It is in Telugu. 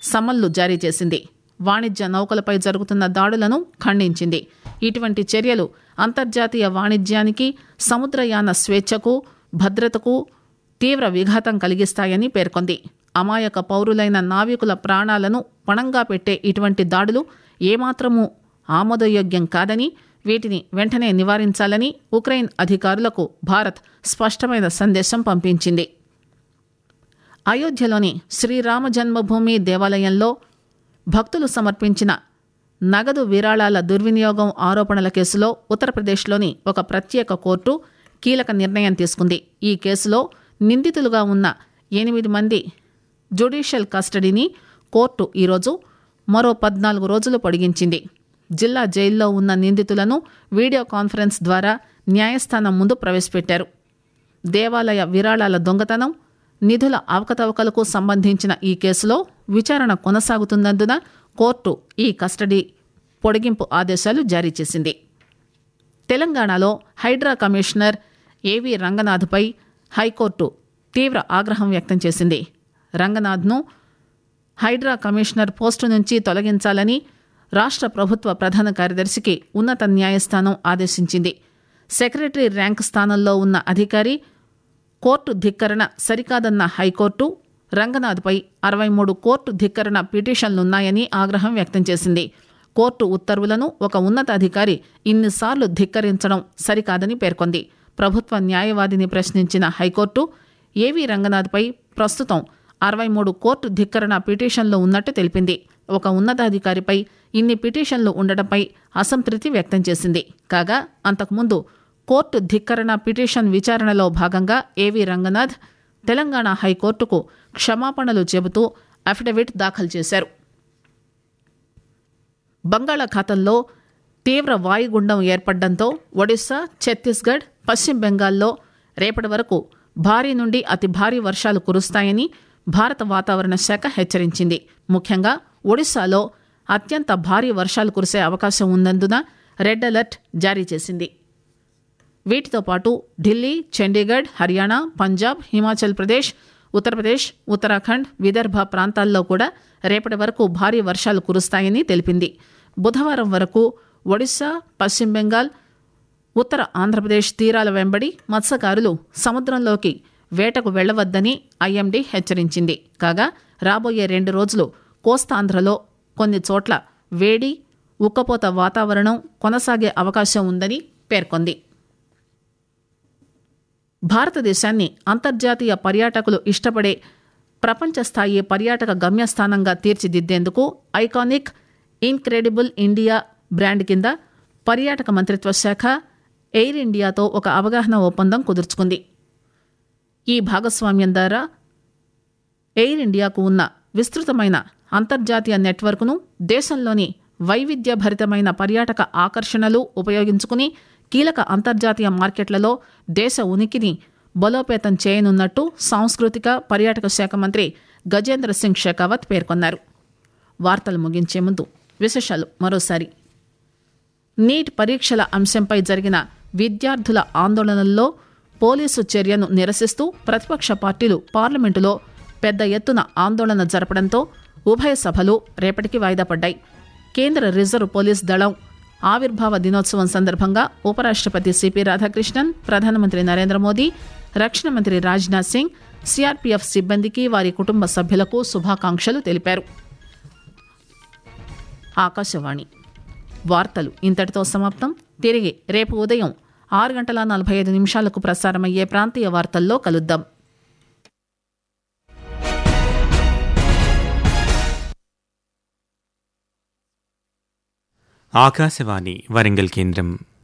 సమన్లు జారీ చేసింది వాణిజ్య నౌకలపై జరుగుతున్న దాడులను ఖండించింది ఇటువంటి చర్యలు అంతర్జాతీయ వాణిజ్యానికి సముద్రయాన స్వేచ్ఛకు భద్రతకు తీవ్ర విఘాతం కలిగిస్తాయని పేర్కొంది అమాయక పౌరులైన నావికుల ప్రాణాలను పణంగా పెట్టే ఇటువంటి దాడులు ఏమాత్రమూ ఆమోదయోగ్యం కాదని వీటిని వెంటనే నివారించాలని ఉక్రెయిన్ అధికారులకు భారత్ స్పష్టమైన సందేశం పంపించింది అయోధ్యలోని శ్రీరామ జన్మభూమి దేవాలయంలో భక్తులు సమర్పించిన నగదు విరాళాల దుర్వినియోగం ఆరోపణల కేసులో ఉత్తరప్రదేశ్లోని ఒక ప్రత్యేక కోర్టు కీలక నిర్ణయం తీసుకుంది ఈ కేసులో నిందితులుగా ఉన్న ఎనిమిది మంది జ్యుడిషియల్ కస్టడీని కోర్టు ఈరోజు మరో పద్నాలుగు రోజులు పొడిగించింది జిల్లా జైల్లో ఉన్న నిందితులను వీడియో కాన్ఫరెన్స్ ద్వారా న్యాయస్థానం ముందు ప్రవేశపెట్టారు దేవాలయ విరాళాల దొంగతనం నిధుల అవకతవకలకు సంబంధించిన ఈ కేసులో విచారణ కొనసాగుతున్నందున కోర్టు ఈ కస్టడీ పొడిగింపు ఆదేశాలు జారీ చేసింది తెలంగాణలో హైడ్రా కమిషనర్ ఏవి రంగనాథ్పై హైకోర్టు తీవ్ర ఆగ్రహం వ్యక్తం చేసింది రంగనాథ్ను హైడ్రా కమిషనర్ పోస్టు నుంచి తొలగించాలని రాష్ట్ర ప్రభుత్వ ప్రధాన కార్యదర్శికి ఉన్నత న్యాయస్థానం ఆదేశించింది సెక్రటరీ ర్యాంక్ స్థానంలో ఉన్న అధికారి కోర్టు ధిక్కరణ సరికాదన్న హైకోర్టు రంగనాథ్పై అరవై మూడు కోర్టు ధిక్కరణ పిటిషన్లున్నాయని ఆగ్రహం వ్యక్తం చేసింది కోర్టు ఉత్తర్వులను ఒక ఉన్నతాధికారి ఇన్నిసార్లు ధిక్కరించడం సరికాదని పేర్కొంది ప్రభుత్వ న్యాయవాదిని ప్రశ్నించిన హైకోర్టు ఏవి రంగనాథ్పై ప్రస్తుతం అరవై మూడు కోర్టు ధిక్కరణ పిటిషన్లు ఉన్నట్టు తెలిపింది ఒక ఉన్నతాధికారిపై ఇన్ని పిటిషన్లు ఉండటంపై అసంతృప్తి వ్యక్తం చేసింది కాగా అంతకుముందు కోర్టు ధిక్కరణ పిటిషన్ విచారణలో భాగంగా ఏవి రంగనాథ్ తెలంగాణ హైకోర్టుకు క్షమాపణలు చెబుతూ అఫిడవిట్ దాఖలు చేశారు బంగాళాఖాతంలో తీవ్ర వాయుగుండం ఏర్పడడంతో ఒడిశా ఛత్తీస్గఢ్ పశ్చిమ బెంగాల్లో రేపటి వరకు భారీ నుండి అతి భారీ వర్షాలు కురుస్తాయని భారత వాతావరణ శాఖ హెచ్చరించింది ముఖ్యంగా ఒడిశాలో అత్యంత భారీ వర్షాలు కురిసే అవకాశం ఉన్నందున రెడ్ అలర్ట్ జారీ చేసింది వీటితో పాటు ఢిల్లీ చండీగఢ్ హర్యానా పంజాబ్ హిమాచల్ ప్రదేశ్ ఉత్తరప్రదేశ్ ఉత్తరాఖండ్ విదర్భ ప్రాంతాల్లో కూడా రేపటి వరకు భారీ వర్షాలు కురుస్తాయని తెలిపింది బుధవారం వరకు ఒడిశా పశ్చిమ బెంగాల్ ఉత్తర ఆంధ్రప్రదేశ్ తీరాల వెంబడి మత్స్యకారులు సముద్రంలోకి వేటకు వెళ్లవద్దని ఐఎండీ హెచ్చరించింది కాగా రాబోయే రెండు రోజులు కోస్తాంధ్రలో కొన్ని చోట్ల వేడి ఉక్కపోత వాతావరణం కొనసాగే అవకాశం ఉందని పేర్కొంది భారతదేశాన్ని అంతర్జాతీయ పర్యాటకులు ఇష్టపడే ప్రపంచ స్థాయి పర్యాటక గమ్యస్థానంగా తీర్చిదిద్దేందుకు ఐకానిక్ ఇన్క్రెడిబుల్ ఇండియా బ్రాండ్ కింద పర్యాటక మంత్రిత్వ శాఖ ఎయిర్ ఇండియాతో ఒక అవగాహన ఒప్పందం కుదుర్చుకుంది ఈ భాగస్వామ్యం ద్వారా ఎయిర్ ఇండియాకు ఉన్న విస్తృతమైన అంతర్జాతీయ నెట్వర్క్ను దేశంలోని వైవిధ్యభరితమైన పర్యాటక ఆకర్షణలు ఉపయోగించుకుని కీలక అంతర్జాతీయ మార్కెట్లలో దేశ ఉనికిని బలోపేతం చేయనున్నట్టు సాంస్కృతిక పర్యాటక శాఖ మంత్రి గజేంద్ర సింగ్ షెకావత్ పేర్కొన్నారు వార్తలు ముగించే ముందు విశేషాలు మరోసారి నీట్ పరీక్షల అంశంపై జరిగిన విద్యార్థుల ఆందోళనల్లో పోలీసు చర్యను నిరసిస్తూ ప్రతిపక్ష పార్టీలు పార్లమెంటులో పెద్ద ఎత్తున ఆందోళన జరపడంతో ఉభయ సభలు రేపటికి వాయిదా పడ్డాయి కేంద్ర రిజర్వ్ పోలీస్ దళం ఆవిర్భావ దినోత్సవం సందర్భంగా ఉపరాష్ట్రపతి సిపి రాధాకృష్ణన్ ప్రధానమంత్రి నరేంద్ర మోదీ రక్షణ మంత్రి రాజ్నాథ్ సింగ్ సిఆర్పీఎఫ్ సిబ్బందికి వారి కుటుంబ సభ్యులకు శుభాకాంక్షలు తెలిపారు ఆకాశవాణి వార్తలు ఇంతటితో సమాప్తం తిరిగి రేపు ఉదయం ఆరు గంటల నలభై ఐదు నిమిషాలకు ప్రసారమయ్యే ప్రాంతీయ వార్తల్లో కలుద్దాం ఆకాశవాణి వరంగల్ కేంద్రం